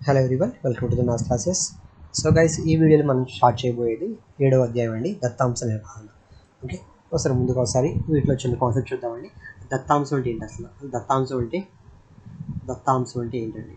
hello everyone welcome to the నాస్ classes so guys ఈ వీడియోలో మనం స్టార్ట్ చేయబోయేది ఏడవ అధ్యాయం అండి దత్తాంశ నిర్వహణ ఓకే ఒకసారి ముందుకు ఒకసారి వీటిలో చిన్న కాన్సెప్ట్ చూద్దామండి దత్తాంశం అంటే ఏంటి అసలు దత్తాంశం అంటే దత్తాంశం అంటే ఏంటండి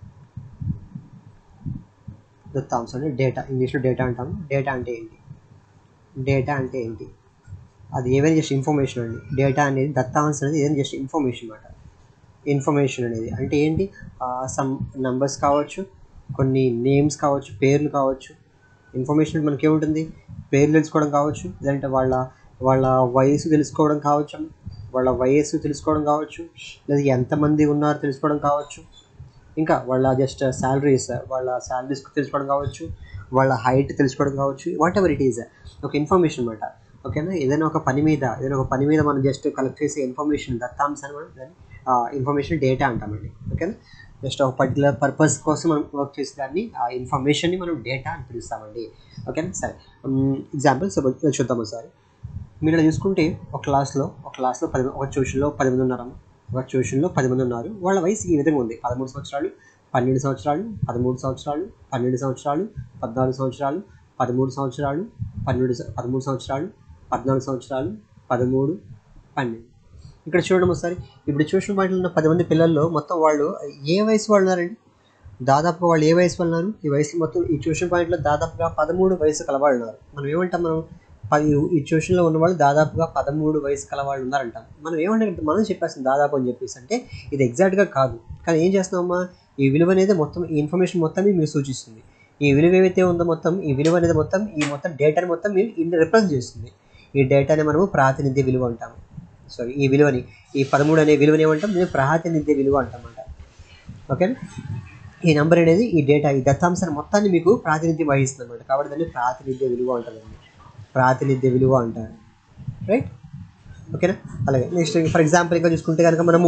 దత్తాంశం అంటే డేటా ఇంగ్లీష్లో డేటా అంటాము డేటా అంటే ఏంటి డేటా అంటే ఏంటి అది ఏవైనా జస్ట్ ఇన్ఫర్మేషన్ అండి డేటా అనేది దత్తాంశం అనేది ఏదైనా జస్ట్ ఇన్ఫర్మేషన్ అన్నమాట ఇన్ఫర్మేషన్ అనేది అంటే ఏంటి సమ్ నంబర్స్ కావచ్చు కొన్ని నేమ్స్ కావచ్చు పేర్లు కావచ్చు ఇన్ఫర్మేషన్ మనకి ఏముంటుంది పేర్లు తెలుసుకోవడం కావచ్చు లేదంటే వాళ్ళ వాళ్ళ వయసు తెలుసుకోవడం కావచ్చు వాళ్ళ వయస్సు తెలుసుకోవడం కావచ్చు లేదా ఎంతమంది ఉన్నారో తెలుసుకోవడం కావచ్చు ఇంకా వాళ్ళ జస్ట్ శాలరీస్ వాళ్ళ శాలరీస్ తెలుసుకోవడం కావచ్చు వాళ్ళ హైట్ తెలుసుకోవడం కావచ్చు వాట్ ఎవర్ ఇట్ ఈజ్ ఒక ఇన్ఫర్మేషన్ అనమాట ఓకేనా ఏదైనా ఒక పని మీద ఏదైనా ఒక పని మీద మనం జస్ట్ కలెక్ట్ చేసే ఇన్ఫర్మేషన్ దత్తాంశాన్ని మనం దాన్ని ఇన్ఫర్మేషన్ డేటా అంటామండి ఓకేనా జస్ట్ ఒక పర్టికులర్ పర్పస్ కోసం మనం వర్క్ చేసే దాన్ని ఆ ఇన్ఫర్మేషన్ని మనం డేటా అని పిలుస్తామండి ఓకేనా సరే ఎగ్జాంపుల్ సపోజ్ చూద్దాం ఒకసారి మీరు ఇలా చూసుకుంటే ఒక క్లాస్లో ఒక క్లాస్లో పది ఒక ట్యూషన్లో పది మంది ఉన్నారమ్మ ఒక ట్యూషన్లో పది మంది ఉన్నారు వాళ్ళ వయసు ఈ విధంగా ఉంది పదమూడు సంవత్సరాలు పన్నెండు సంవత్సరాలు పదమూడు సంవత్సరాలు పన్నెండు సంవత్సరాలు పద్నాలుగు సంవత్సరాలు పదమూడు సంవత్సరాలు పన్నెండు పదమూడు సంవత్సరాలు పద్నాలుగు సంవత్సరాలు పదమూడు పన్నెండు ఇక్కడ చూడడం ఒకసారి ఇప్పుడు ట్యూషన్ పాయింట్లో ఉన్న పది మంది పిల్లల్లో మొత్తం వాళ్ళు ఏ వయసు వాళ్ళు ఉన్నారండి దాదాపుగా వాళ్ళు ఏ వయసు వాళ్ళు ఉన్నారు ఈ వయసు మొత్తం ఈ ట్యూషన్ పాయింట్లో దాదాపుగా పదమూడు వయసు కలవాళ్ళు ఉన్నారు మనం ఏమంటాం మనం పది ఈ ట్యూషన్లో ఉన్న వాళ్ళు దాదాపుగా పదమూడు వయసు కలవాళ్ళు ఉన్నారంటాం మనం ఏమంటే మనం చెప్పేస్తాం దాదాపు అని చెప్పేసి అంటే ఇది ఎగ్జాక్ట్గా కాదు కానీ ఏం చేస్తున్నామమ్మా ఈ విలువ అనేది మొత్తం ఈ ఇన్ఫర్మేషన్ మొత్తాన్ని మీరు సూచిస్తుంది ఈ విలువ ఏవైతే ఉందో మొత్తం ఈ విలువ అనేది మొత్తం ఈ మొత్తం డేటాని మొత్తం మీరు రిప్రజెంట్ చేస్తుంది ఈ డేటాని మనము ప్రాతినిధ్య విలువ అంటాము సారీ ఈ విలువని ఈ పదమూడు అనే విలువని ఏమంటాం దీన్ని ప్రాతినిధ్య విలువ అంటామంట ఓకేనా ఈ నెంబర్ అనేది ఈ డేటా ఈ దత్తాంశాన్ని మొత్తాన్ని మీకు ప్రాతినిధ్యం వహిస్తుంది అనమాట కాబట్టి దాన్ని ప్రాతినిధ్య విలువ అంటారండి ప్రాతినిధ్య విలువ అంటారు రైట్ ఓకేనా అలాగే నెక్స్ట్ ఫర్ ఎగ్జాంపుల్ ఇంకా చూసుకుంటే కనుక మనము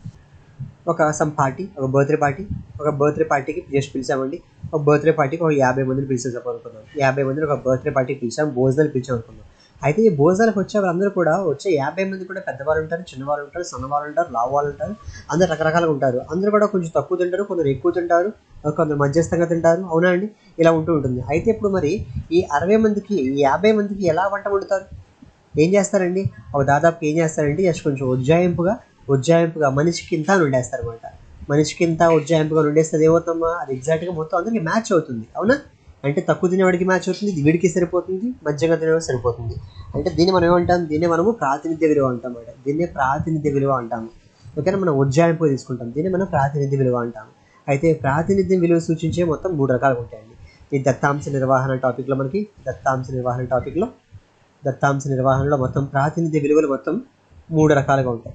ఒక సమ్ పార్టీ ఒక బర్త్డే పార్టీ ఒక బర్త్డే పార్టీకి జస్ట్ పిలిచామండి ఒక బర్త్డే పార్టీకి ఒక యాభై మందిని పిలిచేసాం అనుకున్నాం యాభై మందిని ఒక బర్త్డే పార్టీకి పిలిచాం భోజనాలు పిలిచాం అనుకున్నాం అయితే ఈ భోజనాలకు వచ్చే వాళ్ళందరూ కూడా వచ్చే యాభై మంది కూడా పెద్దవాళ్ళు ఉంటారు చిన్నవాళ్ళు ఉంటారు సన్నవాళ్ళు ఉంటారు లావు వాళ్ళు ఉంటారు అందరు రకరకాలుగా ఉంటారు అందరూ కూడా కొంచెం తక్కువ తింటారు కొందరు ఎక్కువ తింటారు కొందరు మధ్యస్థంగా తింటారు అవునా అండి ఇలా ఉంటూ ఉంటుంది అయితే ఇప్పుడు మరి ఈ అరవై మందికి ఈ యాభై మందికి ఎలా వంట వండుతారు ఏం చేస్తారండి ఒక దాదాపు ఏం చేస్తారంటే జస్ట్ కొంచెం ఉజ్జాయింపుగా ఉజ్జాయింపుగా మనిషికి ఇంత నుండేస్తారు అనమాట మనిషికి ఇంత ఉజ్జాయింపుగా నుండేస్తే అది ఏమవుతుందమ్మా అది ఎగ్జాక్ట్గా మొత్తం అందరికి మ్యాచ్ అవుతుంది అవునా అంటే తక్కువ తినేవాడికి మ్యాచ్ అవుతుంది వీడికి సరిపోతుంది మధ్యగా తినేవాడికి సరిపోతుంది అంటే దీన్ని మనం ఏమంటాం దీన్ని మనము ప్రాతినిధ్య విలువ అంటాం అన్నమాట దీన్నే ప్రాతినిధ్య విలువ అంటాము ఓకేనా మనం ఉజ్జాయింపు తీసుకుంటాం దీన్ని మనం ప్రాతినిధ్య విలువ అంటాము అయితే ప్రాతినిధ్యం విలువ సూచించే మొత్తం మూడు రకాలుగా ఉంటాయండి ఈ దత్తాంశ నిర్వహణ టాపిక్లో మనకి దత్తాంశ నిర్వహణ టాపిక్లో దత్తాంశ నిర్వహణలో మొత్తం ప్రాతినిధ్య విలువలు మొత్తం మూడు రకాలుగా ఉంటాయి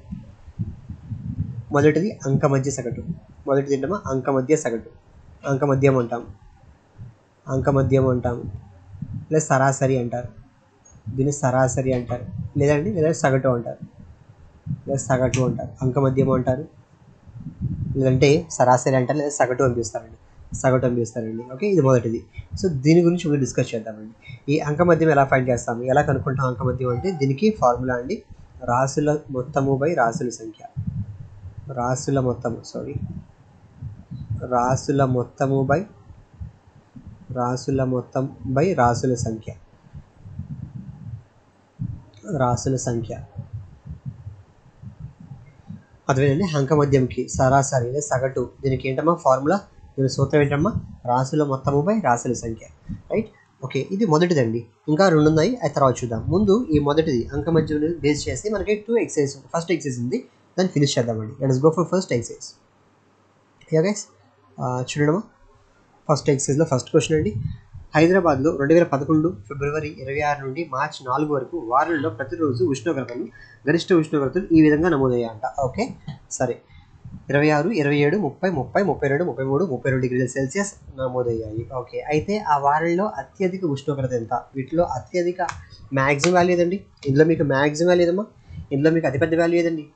మొదటిది అంక మధ్య సగటు మొదటిది ఏంటమ్మా అంక మధ్య సగటు అంక మధ్యం అంటాం అంక మధ్యం అంటాం లేదా సరాసరి అంటారు దీన్ని సరాసరి అంటారు లేదండి లేదా సగటు అంటారు లేదా సగటు అంటారు అంక మధ్యం అంటారు లేదంటే సరాసరి అంటారు లేదా సగటు అనిపిస్తారండి సగటు అనిపిస్తారండి ఓకే ఇది మొదటిది సో దీని గురించి ఇప్పుడు డిస్కస్ చేద్దామండి ఈ అంక మధ్యం ఎలా ఫైండ్ చేస్తాము ఎలా కనుక్కుంటాం అంక మధ్యం అంటే దీనికి ఫార్ములా అండి రాసుల మొత్తము బై రాసుల సంఖ్య రాసుల మొత్తము సారీ రాసుల మొత్తము బై రాసుల మొత్తం బై రాసుల సంఖ్య రాసుల సంఖ్య అదేనండి అంక మధ్యంకి సరాసరి లేదా సగటు దీనికి ఏంటమ్మా ఫార్ములా దీని సూత్రం ఏంటమ్మా రాసుల మొత్తము బై రాసుల సంఖ్య రైట్ ఓకే ఇది మొదటిదండి ఇంకా రెండు ఉన్నాయి అది తర్వాత చూద్దాం ముందు ఈ మొదటిది అంక మధ్యం బేస్ చేసి మనకి టూ ఎక్సైజ్ ఫస్ట్ ఎక్సైజ్ ఉంది దాన్ని ఫినిష్ చేద్దామండి let's go for first exercise yeah guys చూడడమా ఫస్ట్ ఎక్సైజ్లో ఫస్ట్ క్వశ్చన్ అండి హైదరాబాద్లో రెండు వేల పదకొండు ఫిబ్రవరి ఇరవై ఆరు నుండి మార్చి నాలుగు వరకు వారంలో ప్రతిరోజు ఉష్ణోగ్రతలు గరిష్ట ఉష్ణోగ్రతలు ఈ విధంగా నమోదయ్యాయంట ఓకే సరే ఇరవై ఆరు ఇరవై ఏడు ముప్పై ముప్పై ముప్పై రెండు ముప్పై మూడు ముప్పై రెండు డిగ్రీల సెల్సియస్ నమోదయ్యాయి ఓకే అయితే ఆ వారంలో అత్యధిక ఉష్ణోగ్రత ఎంత వీటిలో అత్యధిక మ్యాక్సిమం వాల్యూ ఏదండి ఇందులో మీకు మ్యాక్సిమం వాల్యూ ఏదమ్మా ఇందులో మీకు అతిపెద్ద వాల్యూ ఏదండి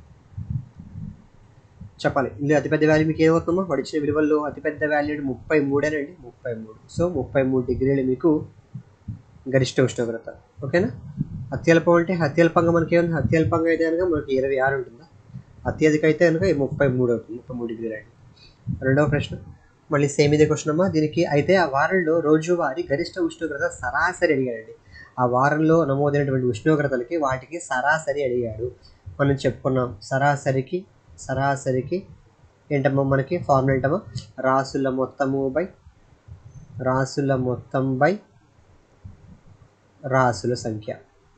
చెప్పాలి ఇందులో అతిపెద్ద వాల్యూ మీకు ఏమవుతుందో వాడు ఇచ్చిన విలువల్లో అతిపెద్ద వాల్యూ ముప్పై మూడేనండి ముప్పై మూడు సో ముప్పై మూడు డిగ్రీలు మీకు గరిష్ట ఉష్ణోగ్రత ఓకేనా అత్యల్పం అంటే అత్యల్పంగా మనకి ఏమన్నా అత్యల్పంగా అయితే కనుక మనకి ఇరవై ఆరు ఉంటుందా అత్యధిక అయితే కనుక ముప్పై మూడు అవుతుంది ముప్పై మూడు డిగ్రీలు అండి రెండవ ప్రశ్న మళ్ళీ సేమ్ ఇదే క్వశ్చన్ అమ్మా దీనికి అయితే ఆ వారంలో రోజువారీ గరిష్ట ఉష్ణోగ్రత సరాసరి అడిగాడండి ఆ వారంలో నమోదైనటువంటి ఉష్ణోగ్రతలకి వాటికి సరాసరి అడిగాడు మనం చెప్పుకున్నాం సరాసరికి సరాసరికి ఏంటమ్మా మనకి ఫార్ములా ఏంటమ్మా రాసుల మొత్తము బై రాసుల మొత్తం బై రాసుల సంఖ్య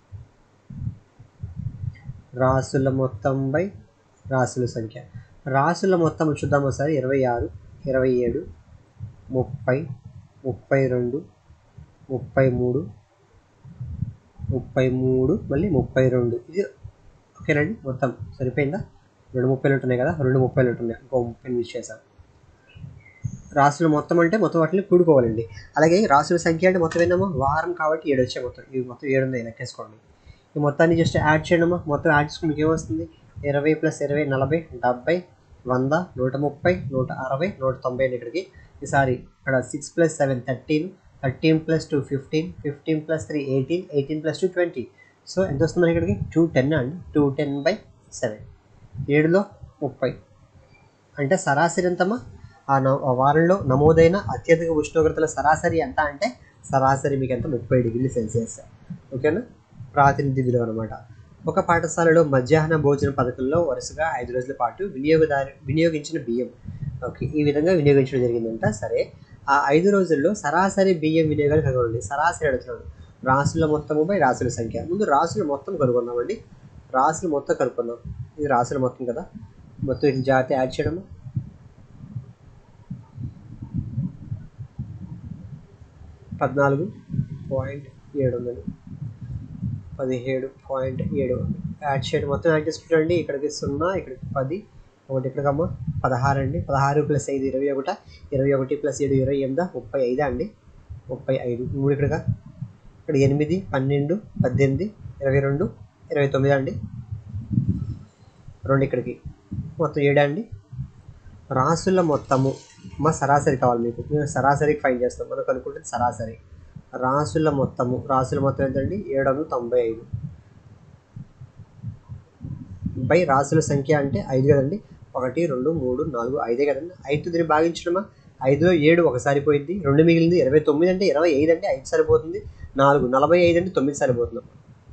రాసుల మొత్తం బై రాసుల సంఖ్య రాసుల మొత్తం చూద్దాం ఒకసారి ఇరవై ఆరు ఇరవై ఏడు ముప్పై ముప్పై రెండు ముప్పై మూడు ముప్పై మూడు మళ్ళీ ముప్పై రెండు ఇది ఓకేనండి మొత్తం సరిపోయిందా రెండు ముప్పైలు ఉంటున్నాయి కదా రెండు ముప్పైలు ఉంటున్నాయి ఇంకో ముప్పై మిస్ చేశాను రాసులు మొత్తం అంటే మొత్తం వాటిని కూడుకోవాలండి అలాగే రాసుల సంఖ్య అంటే మొత్తం ఏంటమ్మా వారం కాబట్టి ఏడు వచ్చాయి మొత్తం ఇవి మొత్తం ఏడు ఉన్నాయి లెక్కేసుకోండి ఈ మొత్తాన్ని జస్ట్ యాడ్ చేయడమా మొత్తం యాడ్ చేసుకుని మీకు ఏమొస్తుంది ఇరవై ప్లస్ ఇరవై నలభై డెబ్బై వంద నూట ముప్పై నూట అరవై నూట తొంభై అండి ఇక్కడికి ఈసారి ఇక్కడ six plus seven thirteen thirteen plus two fifteen fifteen plus three eighteen eighteen plus two twenty so ఎంత వస్తుంది మనకి ఇక్కడికి టూ టెన్ అండి టూ టెన్ బై సెవెన్ ఏడులో ముప్పై అంటే సరాసరి ఎంతమ్మా ఆ న- ఆ వారంలో నమోదైన అత్యధిక ఉష్ణోగ్రతల సరాసరి ఎంత అంటే సరాసరి మీకు ఎంత ముప్పై డిగ్రీల సెల్సియస్ ఓకేనా ప్రాతినిధ్య విలువ అనమాట ఒక పాఠశాలలో మధ్యాహ్న భోజన పథకంలో వరుసగా ఐదు రోజుల పాటు వినియోగదారు వినియోగించిన బియ్యం ఓకే ఈ విధంగా వినియోగించడం జరిగిందంట సరే ఆ ఐదు రోజుల్లో సరాసరి బియ్యం వినియోగాలు కనుగొనండి సరాసరి అడుగుతున్నాడు రాసుల మొత్తముపై రాసుల సంఖ్య ముందు రాసుల మొత్తం కనుగొన్నామండి రాసులు మొత్తం కనుక్కున్నాం ఇది రాసుల మొత్తం కదా మొత్తం ఇది జాగ్రత్త యాడ్ చేయడము పద్నాలుగు పాయింట్ ఏడు వందలు పదిహేడు పాయింట్ ఏడు వందలు యాడ్ చేయడం మొత్తం యాడ్ చేసుకుంటాండి ఇక్కడికి సున్నా ఇక్కడికి పది ఒకటి ఇక్కడికమ్మ పదహారు అండి పదహారు ప్లస్ ఐదు ఇరవై ఒకట ఇరవై ఒకటి ప్లస్ ఏడు ఇరవై ఎనిమిది ముప్పై ఐదా అండి ముప్పై ఐదు మూడు ఇక్కడగా ఇక్కడ ఎనిమిది పన్నెండు పద్దెనిమిది ఇరవై రెండు ఇరవై తొమ్మిది అండి రెండు ఇక్కడికి మొత్తం ఏడా అండి రాసుల మొత్తము మా సరాసరి కావాలి మీకు మేము సరాసరికి ఫైన్ చేస్తాం మనకు అనుకుంటుంది సరాసరి రాసుల మొత్తము రాసుల మొత్తం ఎంతండి ఏడు వందల తొంభై ఐదు బై రాసుల సంఖ్య అంటే ఐదు కదండి ఒకటి రెండు మూడు నాలుగు ఐదే కదండి ఐదు దీన్ని భాగించడమా ఐదులో ఏడు ఒకసారి పోయింది రెండు మిగిలింది ఇరవై తొమ్మిది అంటే ఇరవై ఐదు అంటే ఐదు సరిపోతుంది నాలుగు నలభై ఐదు అంటే తొమ్మిది సరిపోతుంది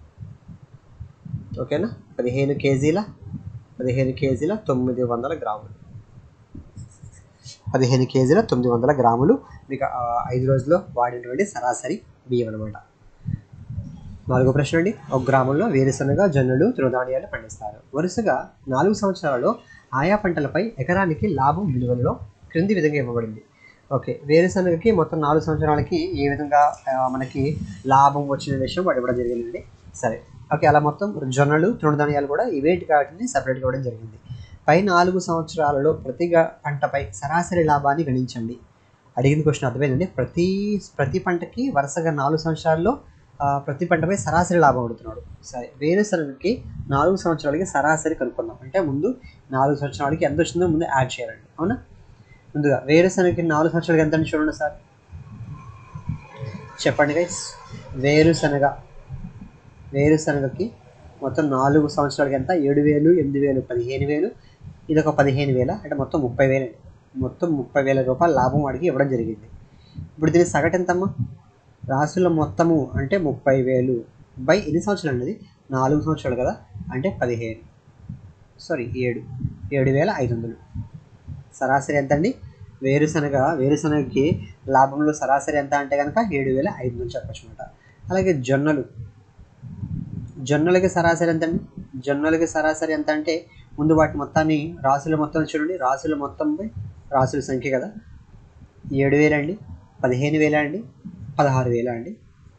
ఓకేనా పదిహేను కేజీల పదిహేను కేజీల తొమ్మిది వందల గ్రాములు పదిహేను కేజీల తొమ్మిది వందల గ్రాములు మీకు ఆ ఐదు రోజుల్లో వాడినటువంటి సరాసరి బియ్యం అనమాట నాలుగో ప్రశ్న అండి ఒక గ్రామంలో వేరుశనగ జొన్నలు తృణధాన్యాలు పండిస్తారు వరుసగా నాలుగు సంవత్సరాలలో ఆయా పంటలపై ఎకరానికి లాభం విలువలలో క్రింది విధంగా ఇవ్వబడింది ఓకే వేరుశనగకి మొత్తం నాలుగు సంవత్సరాలకి ఏ విధంగా ఆ, మనకి లాభం వచ్చిన విషయం వాడు ఇవ్వడం జరిగిందండి సరే ఓకే అలా మొత్తం జొన్నలు తృణధాన్యాలు కూడా ఇవేటి వాటిని సపరేట్గా ఇవ్వడం జరిగింది పై నాలుగు సంవత్సరాలలో ప్రతి గ- పంటపై సరాసరి లాభాన్ని గణించండి అడిగిన క్వశ్చన్ అర్థమైందండి ప్రతి ప్రతి పంటకి వరుసగా నాలుగు సంవత్సరాల్లో ఆ, ప్రతి పంటపై సరాసరి లాభం అడుగుతున్నాడు సరే వేరుశనగకి నాలుగు సంవత్సరాలకి సరాసరి కనుక్కుందాం అంటే ముందు నాలుగు సంవత్సరాలకి ఎంత వచ్చిందో ముందు యాడ్ చేయాలండి అవునా ముందుగా వేరుశనగకి నాలుగు సంవత్సరాలకి ఎంత అని చూడండి సార్ చెప్పండి గైస్ వేరుశనగ వేరుశనగకి మొత్తం నాలుగు సంవత్సరాలకి ఎంత ఏడు వేలు ఎనిమిది వేలు పదిహేను వేలు ఇది ఒక పదిహేను వేల అంటే మొత్తం ముప్పై వేలు అండి మొత్తం ముప్పై వేల రూపాయల లాభం వాడికి ఇవ్వడం జరిగింది ఇప్పుడు దీని సగటు ఎంతమ్మా రాసుల మొత్తము అంటే ముప్పై వేలు బై ఎన్ని సంవత్సరాలు అన్నది నాలుగు సంవత్సరాలు కదా అంటే పదిహేను సారీ ఏడు ఏడు వేల ఐదు వందలు సరాసరి ఎంత అండి వేరుశనగ వేరుశనగకి లాభంలో సరాసరి ఎంత అంటే కనుక ఏడు వేల ఐదు వందలు చెప్పచ్చు అనమాట అలాగే జొన్నలు జొన్నలకి సరాసరి ఎంత అండి జొన్నలకి సరాసరి ఎంత అంటే ముందు వాటి మొత్తాన్ని రాసుల మొత్తం చూడండి రాసుల మొత్తంపై రాసుల సంఖ్య కదా ఏడు వేల అండి పదిహేను వేల అండి పదహారు వేల అండి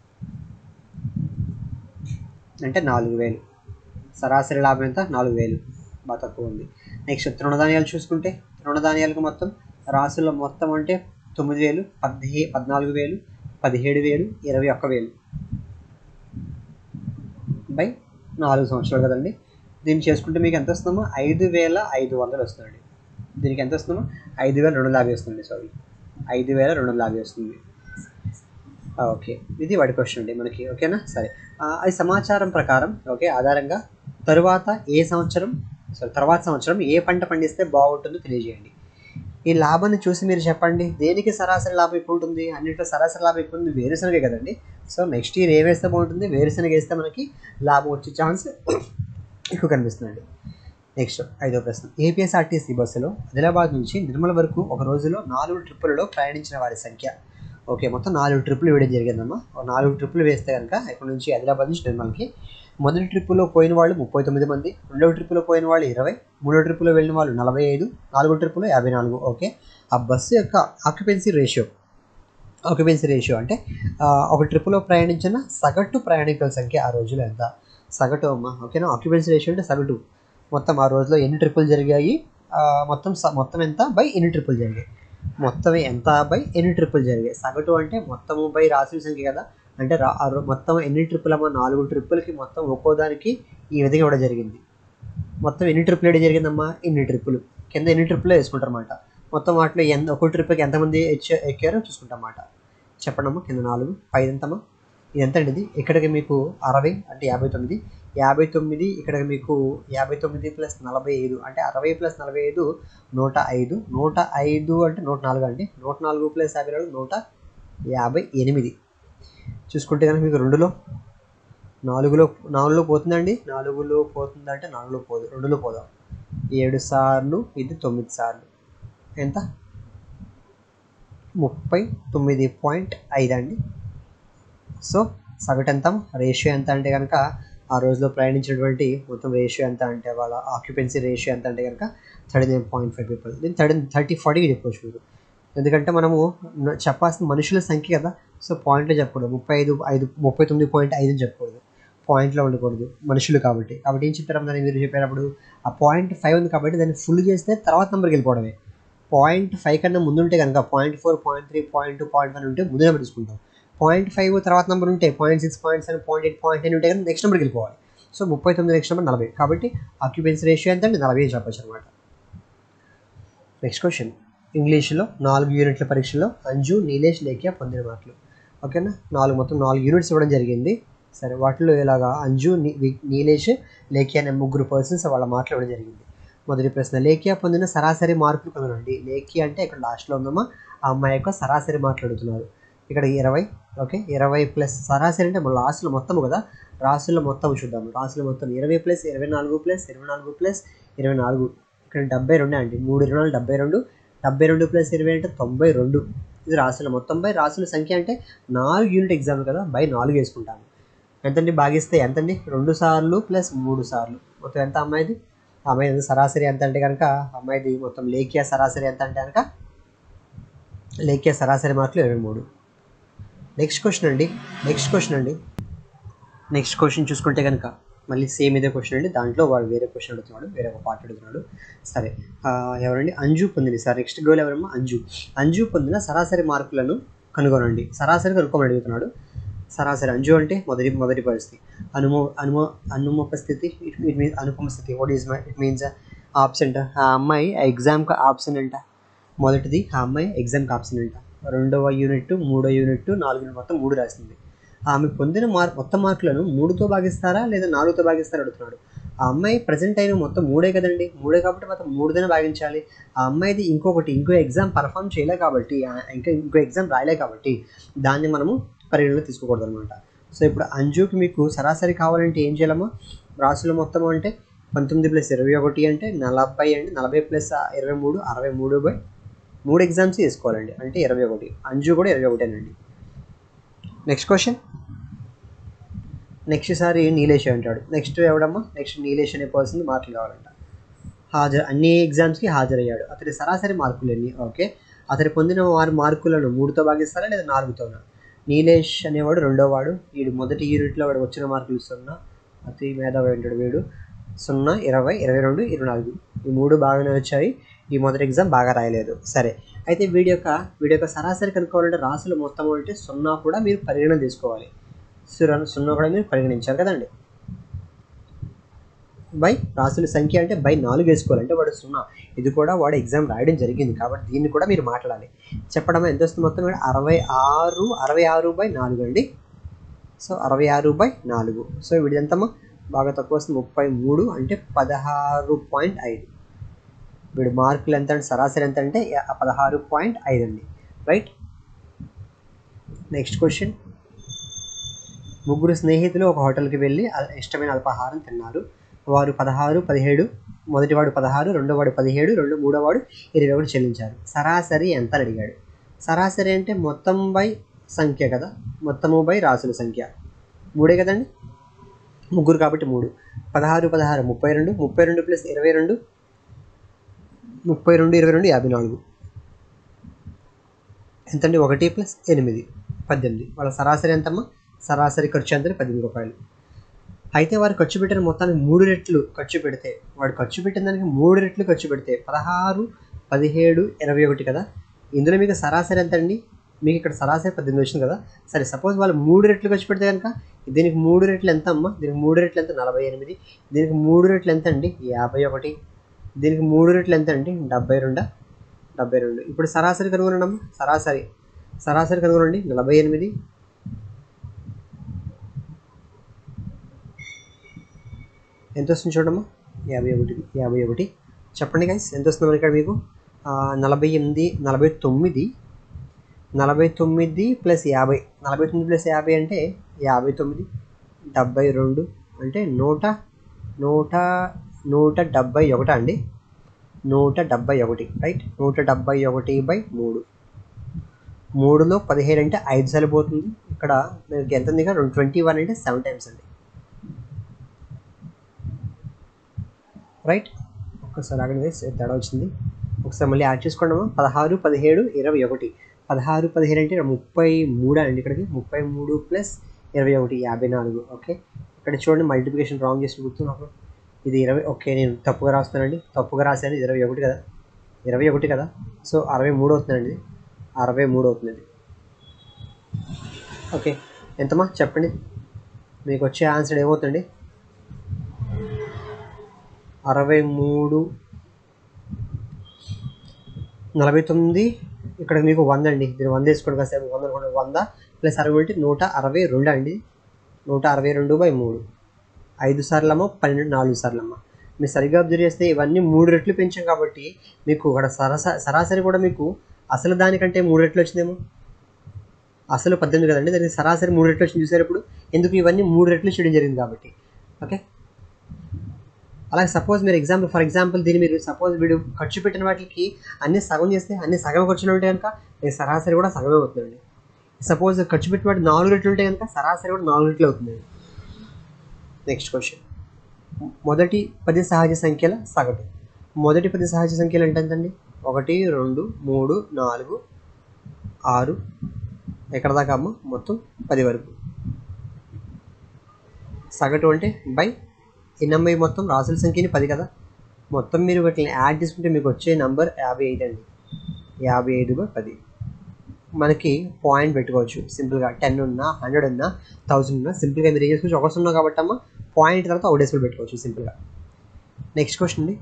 అంటే నాలుగు వేలు సరాసరి లాభం ఎంత నాలుగు వేలు బాగా తక్కువ ఉంది నెక్స్ట్ తృణధాన్యాలు చూసుకుంటే తృణధాన్యాలకు మొత్తం రాసుల మొత్తం అంటే తొమ్మిది వేలు పద్దె పద్నాలుగు వేలు పదిహేడు వేలు ఇరవై ఒక్క వేలు బై నాలుగు సంవత్సరాలు కదండి దీన్ని చేసుకుంటే మీకు ఎంత వస్తుందో ఐదు వేల ఐదు వందలు వస్తుందండి దీనికి ఎంత వస్తుందో ఐదు వేల రెండు వందల యాభై వస్తుంది సారీ ఐదు వేల రెండు వందల యాభై వస్తుంది ఆ, ఓకే ఇది వాడి క్వశ్చన్ అండి మనకి ఓకేనా సరే ఆ, అది సమాచారం ప్రకారం ఓకే ఆధారంగా తరువాత ఏ సంవత్సరం సారీ తర్వాత సంవత్సరం ఏ పంట పండిస్తే బాగుంటుందో తెలియజేయండి ఈ లాభాన్ని చూసి మీరు చెప్పండి దేనికి సరాసరి లాభం ఎక్కువ ఉంటుంది అన్నింటిలో సరాసరి లాభం ఎక్కువ ఉంది వేరుశనగే కదండి సో నెక్స్ట్ ఇయర్ ఏ వేస్తే బాగుంటుంది వేరుశనగ వేస్తే మనకి లాభం వచ్చే ఛాన్స్ ఎక్కువ కనిపిస్తుందండి నెక్స్ట్ ఐదో ప్రశ్న ఏపీఎస్ఆర్టీసీ బస్సులో ఆదిలాబాద్ నుంచి నిర్మల్ వరకు ఒక రోజులో నాలుగు ట్రిప్పులలో ప్రయాణించిన వారి సంఖ్య ఓకే మొత్తం నాలుగు ట్రిప్పులు వేయడం జరిగిందమ్మా ఒక నాలుగు ట్రిప్పులు వేస్తే కనుక ఇక్కడ నుంచి ఆదిలాబాద్ నుంచి నిర్మల్కి మొదటి ట్రిప్పులో పోయిన వాళ్ళు ముప్పై తొమ్మిది మంది రెండవ ట్రిప్పులో పోయిన వాళ్ళు ఇరవై మూడో ట్రిప్పులో వెళ్ళిన వాళ్ళు నలభై ఐదు నాలుగో ట్రిప్పులో యాభై నాలుగు ఓకే ఆ బస్సు యొక్క ఆక్యుపెన్సీ రేషియో ఆక్యుపెన్సీ రేషియో అంటే ఆ, ఒక ట్రిప్పులో ప్రయాణించిన సగటు ప్రయాణికుల సంఖ్య ఆ రోజులో ఎంత సగటు అమ్మ ఓకేనా ఆక్యుపెన్సీ రేషియో అంటే సగటు మొత్తం ఆ రోజులో ఎన్ని ట్రిప్పులు జరిగాయి ఆ, మొత్తం స- మొత్తం ఎంత బై ఎన్ని ట్రిప్పులు జరిగాయి మొత్తం ఎంత బై ఎన్ని ట్రిప్పులు జరిగాయి సగటు అంటే మొత్తము బై రాశుల సంఖ్య కదా అంటే రా ఆ రో- మొత్తం ఎన్ని ట్రిప్పులు అమ్మా నాలుగు ట్రిప్పులకి మొత్తం ఒక్కో దానికి ఈ విధంగా ఇవ్వడం జరిగింది మొత్తం ఎన్ని ట్రిప్పులు వేయడం జరిగిందమ్మా ఇన్ని ట్రిప్పులు కింద ఎన్ని ట్రిప్పులు వేసుకుంటారు అన్నమాట మొత్తం వాటిలో ఎంత ఒక్కో ట్రిప్కి ఎంతమంది ఎచ్చ- ఎక్కారో చూసుకుంటాం అన్నమాట చెప్పండమ్మా కింద నాలుగు పైది ఎంతమ్మా ఇది ఎంత అండి ఇది ఇక్కడికి మీకు అరవై అంటే యాభై తొమ్మిది యాభై తొమ్మిది ఇక్కడికి మీకు యాభై తొమ్మిది ప్లస్ నలభై ఐదు అంటే అరవై ప్లస్ నలభై ఐదు నూట ఐదు నూట ఐదు అంటే నూట నాలుగు అండి నూట నాలుగు ప్లస్ యాభై నాలుగు నూట యాభై ఎనిమిది చూసుకుంటే కనుక మీకు రెండులో నాలుగులో నాలుగులో పోతుందండి నాలుగులో పోతుందంటే నాలుగులో పోదు రెండులో పోదాం ఏడు సార్లు ఇది తొమ్మిది సార్లు ఎంత ముప్పై తొమ్మిది పాయింట్ ఐదు అండి సో సగటు ఎంత రేషియో ఎంత అంటే కనుక ఆ రోజులో ప్రయాణించినటువంటి మొత్తం రేషియో ఎంత అంటే వాళ్ళ ఆక్యుపెన్సీ రేషియో ఎంత అంటే కనుక thirty nine point five people దీన్ని థర్టీ థర్టీ ఫార్టీకి చెప్పవచ్చు మీరు ఎందుకంటే మనము న- చెప్పాల్సిన మనుషుల సంఖ్య కదా సో పాయింట్లో చెప్పకూడదు ముప్పై ఐదు ఐదు ముప్పై తొమ్మిది పాయింట్ ఐదు అని చెప్పకూడదు పాయింట్లో ఉండకూడదు మనుషులు కాబట్టి కాబట్టి ఏం చెప్పారు దాన్ని మీరు చెప్పేటప్పుడు ఆ పాయింట్ ఫైవ్ ఉంది కాబట్టి దాన్ని ఫుల్ చేస్తే తర్వాత నెంబర్కి వెళ్ళిపోవడమే పాయింట్ ఫైవ్ కన్నా ముందు ఉంటే కనుక point four point three point two point one ఉంటే ముందు నెంబర్ తీసుకుంటాం పాయింట్ ఫైవ్ తర్వాత నెంబర్ ఉంటే point six point seven point eight point nine ఉంటే కనుక నెక్స్ట్ నెంబర్కి వెళ్ళిపోవాలి సో ముప్పై తొమ్మిది నెక్స్ట్ నెంబర్ నలభై కాబట్టి ఆక్యుపెన్సీ రేషియో ఎంత అంటే నలభై అని చెప్పచ్చు అనమాట నెక్స్ట్ క్వశ్చన్ ఇంగ్లీష్లో నాలుగు యూనిట్ల పరీక్షలో అంజు నీలేష్ లేఖ్య పొందిన మార్కులు ఓకేనా నాలుగు మొత్తం నాలుగు యూనిట్స్ ఇవ్వడం జరిగింది సరే వాటిలో ఇలాగా అంజు నీ- వి- నీలేష్ లేఖ్య అనే ముగ్గురు పర్సన్స్ వాళ్ళ మార్కులు ఇవ్వడం జరిగింది మొదటి ప్రశ్న లేఖ్య పొందిన సరాసరి మార్కులు కనుగొనండి లేఖ్య అంటే ఇక్కడ లాస్ట్లో ఉందమ్మా ఆ అమ్మాయి యొక్క సరాసరి మార్కులు అడుగుతున్నారు ఇక్కడ ఇరవై ఓకే ఇరవై ప్లస్ సరాసరి అంటే మన లాస్ట్లో మొత్తం కదా రాసుల్లో మొత్తం చూద్దాం రాసులు మొత్తం ఇరవై ప్లస్ ఇరవై నాలుగు ప్లస్ ఇరవై నాలుగు ప్లస్ ఇరవై నాలుగు ఇక్కడ డెబ్బై రెండు అండి మూడు ఇరవై నాలుగు డెబ్బై రెండు డెబ్బై రెండు ప్లస్ ఇరవై అంటే తొంభై రెండు ఇది రాసుల మొత్తం బై రాసుల సంఖ్య అంటే నాలుగు యూనిట్ ఎగ్జామ్ కదా బై నాలుగు వేసుకుంటాము ఎంతండి భాగిస్తే ఎంతండి రెండు సార్లు ప్లస్ మూడు సార్లు మొత్తం ఎంత అమ్మాయిది ఆ అమ్మాయి సరాసరి ఎంత అంటే కనుక అమ్మాయిది మొత్తం లేఖ్య సరాసరి ఎంత అంటే కనుక లేఖ్య సరాసరి మార్కులు ఇరవై మూడు నెక్స్ట్ క్వశ్చన్ అండి నెక్స్ట్ క్వశ్చన్ అండి నెక్స్ట్ క్వశ్చన్ చూసుకుంటే కనుక మళ్ళీ సేమ్ ఇదే క్వశ్చన్ అండి దాంట్లో వాడు వేరే క్వశ్చన్ అడుగుతున్నాడు వేరే ఒక పార్ట్ అడుగుతున్నాడు సరే ఆ, ఎవరండి అంజు పొందింది సార్ నెక్స్ట్ గోల్ ఎవరమ్మా అంజు అంజు పొందిన సరాసరి మార్కులను కనుగొనండి సరాసరి కనుక్కోమని అడుగుతున్నాడు సరాసరి అంజు అంటే మొదటి మొదటి పరిస్థితి అనుమో అనుమో అనుమోప స్థితి ఇట్ ఇట్ మీన్స్ అనుపమ స్థితి what is my it means absent ఆ అమ్మాయి ఎగ్జామ్కి ఆబ్సెంట్ అంట మొదటిది ఆ అమ్మాయి ఎగ్జామ్కి ఆబ్సెంట్ అంట రెండవ యూనిట్ మూడో యూనిట్ నాలుగు యూనిట్ మొత్తం మూడు రాసింది ఆమె పొందిన మార్క్ మొత్తం మార్కులను మూడుతో భాగిస్తారా లేదా నాలుగుతో భాగిస్తారా అడుగుతున్నాడు ఆ అమ్మాయి ప్రజెంట్ అయిన మొత్తం మూడే కదండి మూడే కాబట్టి మొత్తం మూడుదనే భాగించాలి ఆ అమ్మాయిది ఇంకొకటి ఇంకో ఎగ్జామ్ పర్ఫామ్ చేయలే కాబట్టి ఆ- ఇంకా ఇంకో ఎగ్జామ్ రాయలే కాబట్టి దాన్ని మనము పరిగణలో తీసుకోకూడదు అనమాట సో ఇప్పుడు అంజుకి మీకు సరాసరి కావాలంటే ఏం చేయాలమ్మా రాసులు మొత్తం అంటే పంతొమ్మిది ప్లస్ ఇరవై ఒకటి అంటే నలభై అండి నలభై ప్లస్ ఇరవై మూడు అరవై మూడు బై మూడు ఎగ్జామ్స్ వేసుకోవాలండి అంటే ఇరవై ఒకటి అంజు కూడా ఇరవై ఒకటేనండి నెక్స్ట్ క్వశ్చన్ నెక్స్ట్ సారి నీలేష్ అంటాడు నెక్స్ట్ ఎవడమ్మా నెక్స్ట్ నీలేష్ అనే పర్సన్ మార్కులు కావాలంట హాజరు అన్ని ఎగ్జామ్స్కి హాజరయ్యాడు అతడి సరాసరి మార్కులు ఎన్ని ఓకే అతడు పొందిన వారి మార్కులను మూడుతో భాగిస్తారా లేదా నాలుగుతోనా నీలేష్ అనేవాడు రెండో వాడు వీడు మొదటి యూనిట్లో వాడు వచ్చిన మార్కులు సున్నా అతి మేధావి అంటాడు వీడు సున్నా ఇరవై ఇరవై రెండు ఇరవై నాలుగు ఈ మూడు బాగానే వచ్చాయి ఈ మొదటి ఎగ్జామ్ బాగా రాయలేదు సరే అయితే వీడి యొక్క వీడి యొక్క సరాసరి కనుక్కోవాలంటే రాసులు మొత్తం అంటే సున్నా కూడా మీరు పరిగణన తీసుకోవాలి సున్నా సున్నా కూడా మీరు పరిగణించాలి కదండి బై రాసుల సంఖ్య అంటే బై నాలుగు వేసుకోవాలి అంటే వాడు సున్నా ఇది కూడా వాడు ఎగ్జామ్ రాయడం జరిగింది కాబట్టి దీన్ని కూడా మీరు మాట్లాడాలి చెప్పడం ఎంత వస్తుంది మొత్తం ఇక్కడ అరవై ఆరు అరవై ఆరు బై నాలుగు అండి సో అరవై ఆరు బై నాలుగు సో వీడి ఎంతమ్మా బాగా తక్కువ వస్తుంది ముప్పై మూడు అంటే పదహారు పాయింట్ ఐదు వీడి మార్కులు ఎంత అంటే సరాసరి ఎంత అంటే యా- పదహారు పాయింట్ ఐదు అండి రైట్ నెక్స్ట్ క్వశ్చన్ ముగ్గురు స్నేహితులు ఒక హోటల్కి వెళ్ళి అ- ఇష్టమైన అల్పాహారం తిన్నారు వారు పదహారు పదిహేడు మొదటివాడు పదహారు రెండోవాడు పదిహేడు రెండు మూడోవాడు ఇరవై ఒకటి చెల్లించారు సరాసరి ఎంత అని అడిగాడు సరాసరి అంటే మొత్తం బై సంఖ్య కదా మొత్తము బై రాసుల సంఖ్య మూడే కదండి ముగ్గురు కాబట్టి మూడు పదహారు పదహారు ముప్పై రెండు ముప్పై రెండు ప్లస్ ఇరవై రెండు ముప్పై రెండు ఇరవై రెండు యాభై నాలుగు ఎంతండి ఒకటి ప్లస్ ఎనిమిది పద్దెనిమిది వాళ్ళ సరాసరి ఎంతమ్మా సరాసరి ఖర్చు ఎంత పద్దెనిమిది రూపాయలు అయితే వారు ఖర్చు పెట్టిన మొత్తానికి మూడు రెట్లు ఖర్చు పెడితే వాడు ఖర్చు పెట్టిన దానికి మూడు రెట్లు ఖర్చు పెడితే పదహారు పదిహేడు ఇరవై ఒకటి కదా ఇందులో మీకు సరాసరి ఎంత అండి మీకు ఇక్కడ సరాసరి పద్దెనిమిది వచ్చింది కదా సరే సపోజ్ వాళ్ళు మూడు రెట్లు ఖర్చు పెడితే కనుక దీనికి మూడు రెట్లు ఎంత అమ్మా దీనికి మూడు రెట్లు ఎంత నలభై ఎనిమిది దీనికి మూడు రెట్లు ఎంత అండి యాభై ఒకటి దీనికి మూడు రెట్లు ఎంత అండి డెబ్బై రెండా డెబ్బై రెండు ఇప్పుడు సరాసరి కనుగొనండి అమ్మా సరాసరి సరాసరి కనుగొనండి నలభై ఎనిమిది ఎంత వస్తుంది చూడమ్మా యాభై ఒకటి యాభై ఒకటి చెప్పండి గైస్ ఎంత వస్తుంది ఇక్కడ మీకు ఆ, నలభై ఎనిమిది నలభై తొమ్మిది నలభై తొమ్మిది ప్లస్ యాభై నలభై తొమ్మిది ప్లస్ యాభై అంటే యాభై తొమ్మిది డెబ్బై రెండు అంటే నూట నూట నూట డెబ్బై ఒకటా అండి నూట డెబ్బై ఒకటి రైట్ నూట డెబ్బై ఒకటి బై మూడు మూడులో పదిహేడు అంటే ఐదు సార్లు పోతుంది ఇక్కడ మీకు ఎంత ఉంది రెండు ట్వంటీ వన్ అంటే సెవెన్ టైమ్స్ అండి రైట్ ఒక్కసారి ఆగండి తేడా వచ్చింది ఒకసారి మళ్ళీ యాడ్ చేసుకోండి పదహారు పదిహేడు ఇరవై ఒకటి పదహారు పదిహేడు అంటే ముప్పై మూడు అండి ఇక్కడికి ముప్పై మూడు ప్లస్ ఇరవై ఒకటి యాభై నాలుగు ఓకే ఇక్కడ చూడండి మల్టిప్లికేషన్ రాంగ్ చేసి గుర్తు నాకు ఇది ఇరవై ఓకే నేను తప్పుగా రాస్తానండి తప్పుగా రాశాను ఇది ఇరవై ఒకటి కదా ఇరవై ఒకటి కదా సో అరవై మూడు అవుతుందండి ఇది అరవై మూడు అవుతుంది ఇది ఓకే ఎంతమా చెప్పండి మీకు వచ్చే ఆన్సర్ ఏమవుతుంది అరవై మూడు నలభై తొమ్మిది ఇక్కడ మీకు వంద అండి దీన్ని వంద వేసుకోండి కాసేపు వంద అనుకోండి వంద ప్లస్ అరవై ఒకటి నూట అరవై రెండు అండి నూట అరవై రెండు బై మూడు ఐదు సార్లమ్మ పన్నెండు నాలుగు సార్లమ్మ మీరు సరిగ్గా అబ్జర్వ్ చేస్తే ఇవన్నీ మూడు రెట్లు పెంచాం కాబట్టి మీకు ఇక్కడ సరాసరి సరాసరి కూడా మీకు అసలు దానికంటే మూడు రెట్లు వచ్చిందేమో అసలు పద్దెనిమిది కదండి దానికి సరాసరి మూడు రెట్లు వచ్చింది చూసారు ఇప్పుడు ఎందుకు ఇవన్నీ మూడు రెట్లు చేయడం జరిగింది కాబట్టి ఓకే అలాగే సపోజ్ మీరు ఎగ్జాంపుల్ ఫర్ ఎగ్జాంపుల్ దీన్ని మీరు సపోజ్ వీడు ఖర్చు పెట్టిన వాటికి అన్ని సగం చేస్తే అన్ని సగం ఖర్చులు ఉంటే కనుక మీకు సరాసరి కూడా సగమే అవుతుందండి సపోజ్ ఖర్చు పెట్టిన వాటి నాలుగు రెట్లు ఉంటే కనుక సరాసరి కూడా నాలుగు రెట్లు అవుతుందండి నెక్స్ట్ క్వశ్చన్ మొదటి పది సహజ సంఖ్యల సగటు మొదటి పది సహజ సంఖ్యలు అంటే ఎంతండి ఒకటి రెండు మూడు నాలుగు ఆరు ఎక్కడ దాకా అమ్మ మొత్తం పది వరకు సగటు అంటే బై ఎనభై మొత్తం రాసుల సంఖ్యని పది కదా మొత్తం మీరు వీటిని యాడ్ చేసుకుంటే మీకు వచ్చే నంబర్ యాభై ఐదు అండి యాభై ఐదు బై పది మనకి పాయింట్ పెట్టుకోవచ్చు సింపుల్గా టెన్ ఉన్నా హండ్రెడ్ ఉన్నా థౌసండ్ ఉన్నా సింపుల్గా మీరు ఏం చేసుకోవచ్చు ఒక సున్నా కాబట్టి అమ్మ పాయింట్ తర్వాత ఒక డెసిమల్ పెట్టుకోవచ్చు సింపుల్గా నెక్స్ట్ క్వశ్చన్ అండి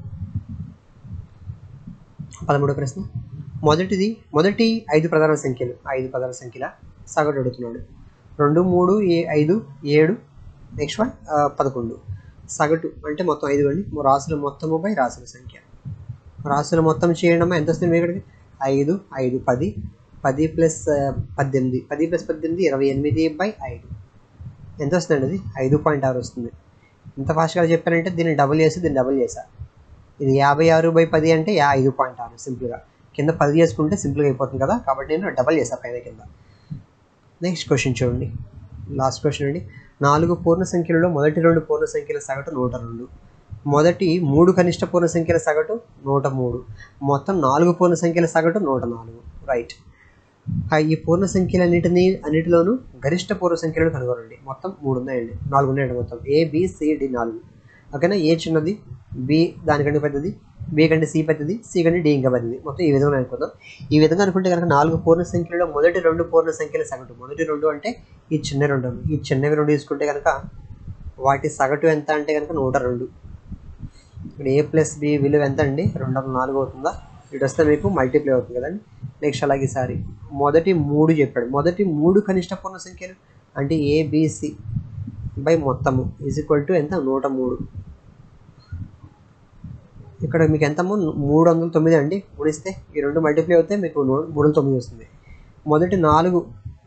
పదమూడో ప్రశ్న మొదటిది మొదటి ఐదు ప్రధాన సంఖ్యలు ఐదు ప్రధాన సంఖ్యల సగటు అడుగుతున్నాడు రెండు మూడు ఏ ఐదు ఏడు నెక్స్ట్ వన్ పదకొండు సగటు అంటే మొత్తం ఐదు అండి రాసుల మొత్తము బై రాసుల సంఖ్య రాసుల మొత్తం చేయడం ఎంత వస్తుంది మీ ఇక్కడికి ఐదు ఐదు పది పది ప్లస్ పద్దెనిమిది పది ప్లస్ పద్దెనిమిది ఇరవై ఎనిమిది బై ఐదు ఎంత వస్తుందండి అది ఐదు పాయింట్ ఆరు వస్తుంది ఇంత ఫాస్ట్గా చెప్పారంటే దీన్ని డబుల్ చేసి దీన్ని డబుల్ చేసా ఇది యాభై ఆరు బై పది అంటే యా ఐదు పాయింట్ ఆరు సింపుల్గా కింద పది చేసుకుంటే సింపుల్గా అయిపోతుంది కదా కాబట్టి నేను డబల్ చేశాను పైన కింద నెక్స్ట్ క్వశ్చన్ చూడండి లాస్ట్ క్వశ్చన్ అండి నాలుగు పూర్ణ సంఖ్యలలో మొదటి రెండు పూర్ణ సంఖ్యల సగటు నూట రెండు మొదటి మూడు కనిష్ట పూర్ణ సంఖ్యల సగటు నూట మూడు మొత్తం నాలుగు పూర్ణ సంఖ్యల సగటు నూట నాలుగు రైట్ ఈ పూర్ణ సంఖ్యలన్నిటిని అన్నిటిలోనూ గరిష్ట పూర్ణ సంఖ్యలను కనుగొనండి మొత్తం మూడు ఉన్నాయండి నాలుగు ఉన్నాయండి మొత్తం ఏ బి సి డి నాలుగు ఓకేనా ఏ చిన్నది బి దానికంటే పెద్దది బి కంటే సి పెద్దది సి కంటే డి ఇంకా పెద్దది మొత్తం ఈ విధంగా అనుకుందాం ఈ విధంగా అనుకుంటే కనుక నాలుగు పూర్ణ సంఖ్యలలో మొదటి రెండు పూర్ణ సంఖ్యల సగటు మొదటి రెండు అంటే ఈ చిన్న రెండు ఈ చిన్నవి రెండు తీసుకుంటే కనుక వాటి సగటు ఎంత అంటే కనుక నూట రెండు ఇక్కడ ఏ ప్లస్ బి విలువ ఎంత అండి రెండు వందల నాలుగు అవుతుందా ఇటు వస్తే మీకు మల్టిప్లై అవుతుంది కదండి నెక్స్ట్ అలాగే ఈసారి మొదటి మూడు చెప్పాడు మొదటి మూడు కనిష్ట పూర్ణ సంఖ్యలు అంటే ఏబిసి బై మొత్తము ఈజ్ ఈక్వల్ టు ఎంత నూట మూడు ఇక్కడ మీకు ఎంత మూడు వందల తొమ్మిది అండి గుణిస్తే ఈ రెండు మల్టిప్లై అవుతే మీకు నూ- మూడు వందల తొమ్మిది వస్తుంది మొదటి నాలుగు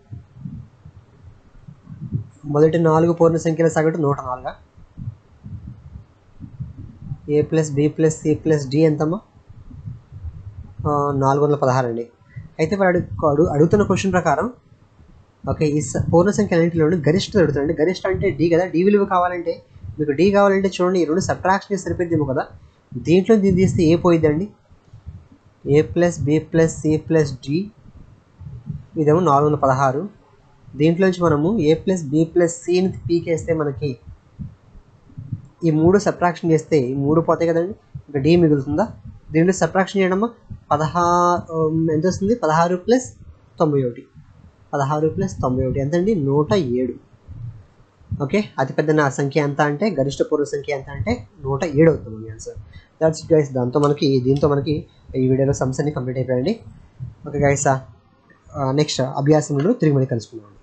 మొదటి నాలుగు పూర్ణ సంఖ్యల సగటు నూట నాలుగా A plus B plus C plus D ఎంతమ్మా ఆ, నాలుగు వందల పదహారు అండి అయితే వాడు అడుగు అడుగుతున్న క్వశ్చన్ ప్రకారం ఓకే ఈ స- పూర్ణ సంఖ్య అన్నింటిలోనూ గరిష్ట అడుగుతాడండి గరిష్ట అంటే డి కదా డి విలువ కావాలంటే మీకు డి కావాలంటే చూడండి ఈ రెండు సబ్ట్రాక్షన్ చేసి సరిపోద్దేమో కదా దీంట్లో దీన్ని తీస్తే ఏ పోయిద్దండి A plus B plus C plus D ఇదేమో నాలుగు వందల పదహారు దీంట్లోంచి మనము ఏ ప్లస్ బి ప్లస్ సిని పీకేస్తే మనకి ఈ మూడు సబ్ట్రాక్షన్ చేస్తే ఈ మూడు పోతాయి కదండి ఇంకా డి మిగులుతుందా దీంట్లో సబ్ట్రాక్షన్ చేయడమా పదహారు ఎంత వస్తుంది పదహారు ప్లస్ తొంభై ఒకటి పదహారు ప్లస్ తొంభై ఒకటి ఎంతండి నూట ఏడు ఓకే అతిపెద్ద నా సంఖ్య ఎంత అంటే గరిష్ట పూర్వ సంఖ్య ఎంత అంటే నూట ఏడు అవుతుంది మీ ఆన్సర్ దాట్స్ గైస్ దాంతో మనకి దీంతో మనకి ఈ వీడియోలో సమ్స్ అన్ని కంప్లీట్ అయిపోయాయండి ఓకే గైస్ నెక్స్ట్ అభ్యాసంలో తిరిగి మళ్ళీ కలుసుకుందాం